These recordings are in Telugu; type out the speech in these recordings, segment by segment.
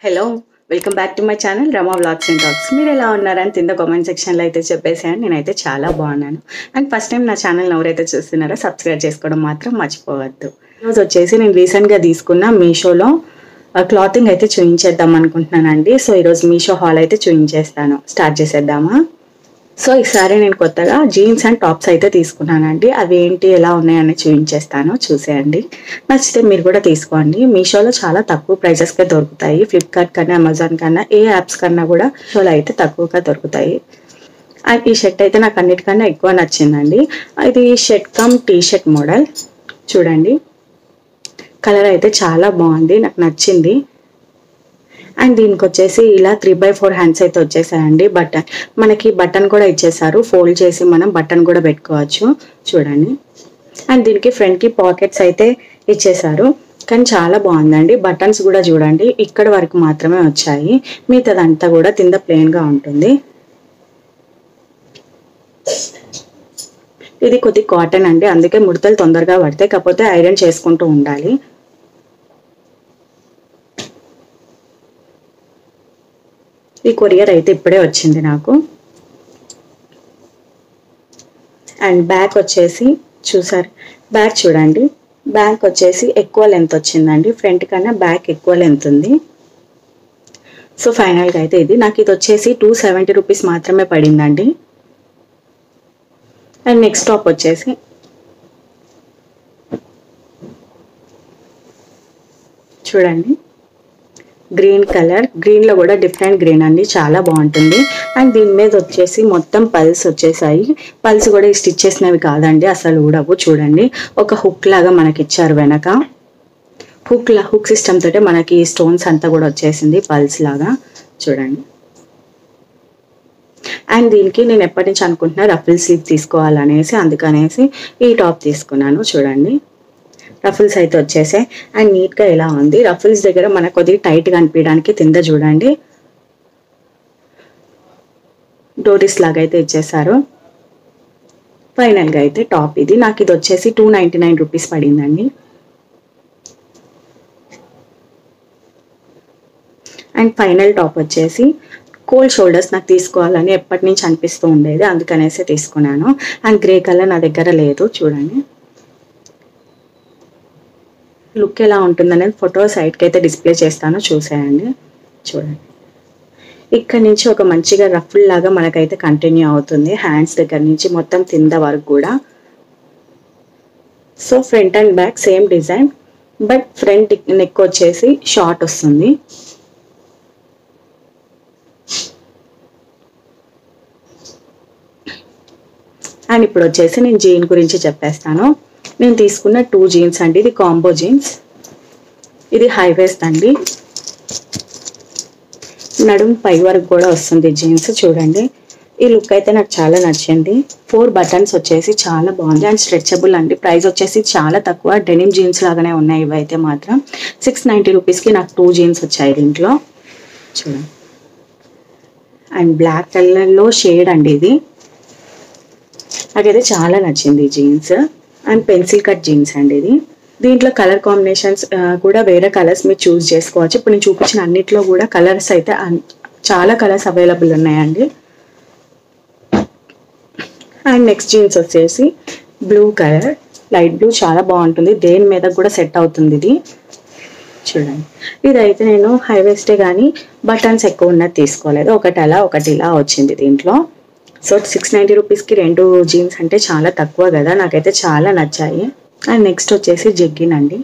hello welcome back to my channel Rama blogs and talks మీరు ఎలా ఉన్నారని కింద కామెంట్ సెక్షన్లో అయితే చెప్పేసాను నేనైతే చాలా బాగున్నాను అండ్ ఫస్ట్ టైం నా ఛానల్ ఎవరైతే చూస్తున్నారో సబ్స్క్రైబ్ చేసుకోవడం మాత్రం మర్చిపోవద్దు ఈరోజు వచ్చేసి నేను రీసెంట్గా తీసుకున్న మీషోలో క్లాతింగ్ అయితే చూయించేద్దాం అనుకుంటున్నానండి సో ఈరోజు మీషో హాల్ అయితే చూయించేస్తాను స్టార్ట్ చేసేద్దామా సో ఈసారి నేను కొత్తగా జీన్స్ అండ్ టాప్స్ అయితే తీసుకున్నానండి అవి ఏంటి ఎలా ఉన్నాయని చూపించేస్తాను చూసేయండి నచ్చితే మీరు కూడా తీసుకోండి మీషోలో చాలా తక్కువ ప్రైజెస్కే దొరుకుతాయి ఫ్లిప్కార్ట్ కన్నా అమెజాన్ కన్నా ఏ యాప్స్ కన్నా కూడా మీషోలో అయితే తక్కువగా దొరుకుతాయి అండ్ ఈ షర్ట్ అయితే నాకు అన్నిటికన్నా ఎక్కువ నచ్చిందండి ఇది shirt cum T shirt model చూడండి కలర్ అయితే చాలా బాగుంది నాకు నచ్చింది అండ్ దీనికి వచ్చేసి ఇలా త్రీ బై ఫోర్ హ్యాండ్స్ అయితే వచ్చేసాయండి బటన్ మనకి బటన్ కూడా ఇచ్చేసారు ఫోల్డ్ చేసి మనం బటన్ కూడా పెట్టుకోవచ్చు చూడండి అండ్ దీనికి ఫ్రంట్కి పాకెట్స్ అయితే ఇచ్చేసారు కానీ చాలా బాగుందండి బటన్స్ కూడా చూడండి ఇక్కడ వరకు మాత్రమే వచ్చాయి మిగతాదంతా కూడా కింద ప్లెయిన్గా ఉంటుంది ఇది కొద్ది కాటన్ అండి అందుకే ముడతలు తొందరగా పడతాయి కాకపోతే ఐరన్ చేసుకుంటూ ఉండాలి ఈ కొరియర్ అయితే ఇప్పుడే వచ్చింది నాకు అండ్ బ్యాక్ వచ్చేసి చూసారు బ్యాక్ చూడండి బ్యాక్ వచ్చేసి ఎక్కువ లెంత్ వచ్చిందండి ఫ్రంట్ కన్నా బ్యాక్ ఎక్కువ లెంత్ ఉంది సో ఫైనల్గా అయితే ఇది నాకు ఇది వచ్చేసి టూ సెవెంటీ రూపీస్ మాత్రమే పడిందండి అండ్ నెక్స్ట్ టాప్ వచ్చేసి చూడండి గ్రీన్ కలర్ గ్రీన్లో కూడా డిఫరెంట్ గ్రీన్ అండి చాలా బాగుంటుంది అండ్ దీని మీద వచ్చేసి మొత్తం పల్స్ వచ్చేసాయి పల్స్ కూడా ఈ స్టిచ్ చేసినవి కాదండి అసలు ఊడవు చూడండి ఒక హుక్ లాగా మనకి ఇచ్చారు వెనక హుక్ లా హుక్ సిస్టమ్ తోటే మనకి స్టోన్స్ అంతా కూడా వచ్చేసింది పల్స్ లాగా చూడండి అండ్ దీనికి నేను ఎప్పటి నుంచి అనుకుంటున్నా రఫుల్ స్లీవ్ తీసుకోవాలనేసి అందుకనేసి ఈ టాప్ తీసుకున్నాను చూడండి రఫుల్స్ అయితే వచ్చేసాయి అండ్ నీట్గా ఇలా ఉంది రఫుల్స్ దగ్గర మనకు కొద్దిగా టైట్గా అనిపించడానికి కింద చూడండి డోరీస్ లాగా అయితే ఇచ్చేసారు ఫైనల్గా అయితే టాప్ ఇది నాకు ఇది వచ్చేసి టూ నైంటీ నైన్ రూపీస్ పడిందండి అండ్ ఫైనల్ టాప్ వచ్చేసి కోల్డ్ షోల్డర్స్ నాకు తీసుకోవాలని ఎప్పటి నుంచి అనిపిస్తూ ఉండేది అందుకనేసి తీసుకున్నాను అండ్ గ్రే కలర్ నా దగ్గర లేదు చూడండి లుక్ ఎలా ఉంటుందనేది ఫోటో సైడ్కి అయితే డిస్ప్లే చేస్తాను చూసేయండి చూడండి ఇక్కడ నుంచి ఒక మంచిగా రఫుల్ లాగా మనకైతే కంటిన్యూ అవుతుంది హ్యాండ్స్ దగ్గర నుంచి మొత్తం కింద వరకు కూడా so front and back same design but front neck వచ్చేసి షార్ట్ వస్తుంది అండ్ ఇప్పుడు వచ్చేసి నేను జీన్ గురించి చెప్పేస్తాను నేను తీసుకున్న టూ జీన్స్ అండి ఇది కాంబో జీన్స్ ఇది హై వేస్ట్ అండి నడుం పై వరకు కూడా వస్తుంది జీన్స్ చూడండి ఈ లుక్ అయితే నాకు చాలా నచ్చింది ఫోర్ బటన్స్ వచ్చేసి చాలా బాగుంది అండ్ స్ట్రెచబుల్ అండి ప్రైస్ వచ్చేసి చాలా తక్కువ డెనిమ్ జీన్స్ లాగానే ఉన్నాయి ఇవైతే మాత్రం సిక్స్ నైంటీ రూపీస్కి నాకు టూ జీన్స్ వచ్చాయి దీంట్లో చూడండి అండ్ బ్లాక్ కలర్లో షేడ్ అండి ఇది నాకైతే చాలా నచ్చింది jeans and pencil cut jeans అండి ఇది దీంట్లో కలర్ కాంబినేషన్స్ కూడా వేరే కలర్స్ మీరు చూస్ చేసుకోవచ్చు ఇప్పుడు నేను చూపించిన అన్నిట్లో కూడా కలర్స్ అయితే చాలా కలర్స్ అవైలబుల్ ఉన్నాయండి అండ్ నెక్స్ట్ జీన్స్ వచ్చేసి బ్లూ కలర్ లైట్ బ్లూ చాలా బాగుంటుంది దేని మీద కూడా సెట్ అవుతుంది ఇది చూడండి ఇదైతే నేను హైవేస్టే కానీ బటన్స్ ఎక్కువ ఉన్నది తీసుకోలేదు ఒకటి అలా ఒకటి ఇలా వచ్చింది దీంట్లో సో సిక్స్ నైంటీ రూపీస్కి రెండు జీన్స్ అంటే చాలా తక్కువ కదా నాకైతే చాలా నచ్చాయి అండ్ నెక్స్ట్ వచ్చేసి జగ్గిన్ అండి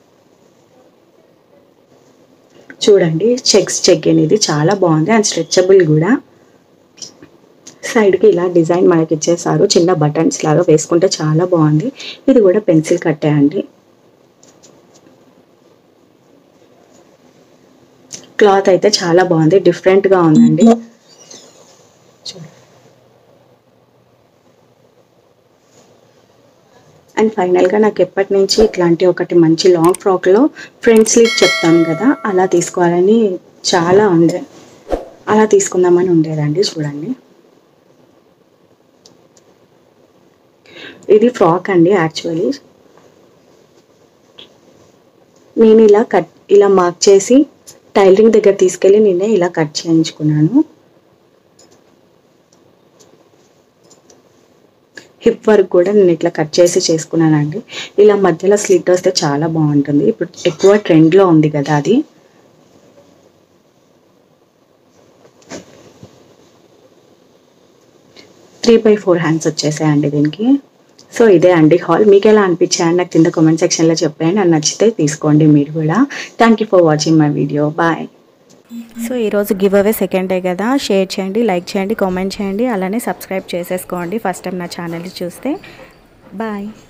చూడండి చెక్స్ చెగ్గిన్ ఇది చాలా బాగుంది అండ్ స్ట్రెచబుల్ కూడా సైడ్కి ఇలా డిజైన్ మనకి ఇచ్చేసారు చిన్న బటన్స్ లాగా వేసుకుంటే చాలా బాగుంది ఇది కూడా పెన్సిల్ కట్టే అండి క్లాత్ అయితే చాలా బాగుంది డిఫరెంట్గా ఉందండి అండ్ ఫైనల్గా నాకు ఎప్పటి నుంచి ఇట్లాంటి ఒకటి మంచి లాంగ్ ఫ్రాక్లో ఫ్రంట్ స్లీవ్ చెప్తాను కదా అలా తీసుకోవాలని చాలా ఉండే అలా తీసుకుందామని ఉండేదండి చూడండి ఇది ఫ్రాక్ అండి యాక్చువల్లీ నేను ఇలా కట్ ఇలా మార్క్ చేసి టైలరింగ్ దగ్గర తీసుకెళ్ళి నేనే ఇలా కట్ చేయించుకున్నాను హిప్ వర్క్ కూడా నేను ఇట్లా కట్ చేసి చేసుకున్నానండి ఇలా మధ్యలో స్లిట్ వస్తే చాలా బాగుంటుంది ఇప్పుడు ఎక్కువ ట్రెండ్లో ఉంది కదా అది త్రీ బై ఫోర్ హ్యాండ్స్ వచ్చేసాయండి దీనికి సో ఇదే అండి హాల్ మీకు ఎలా అనిపించాయని నాకు కింద కామెంట్ సెక్షన్లో చెప్పండి నాకు నచ్చితే తీసుకోండి మీరు కూడా thank you for watching my video bye so ఈరోజు గివ్ అవే సెకండ్ డే కదా షేర్ చేయండి లైక్ చేయండి కామెంట్ చేయండి అలానే సబ్స్క్రైబ్ చేసేసుకోండి ఫస్ట్ టైం నా ఛానల్ని చూస్తే బాయ్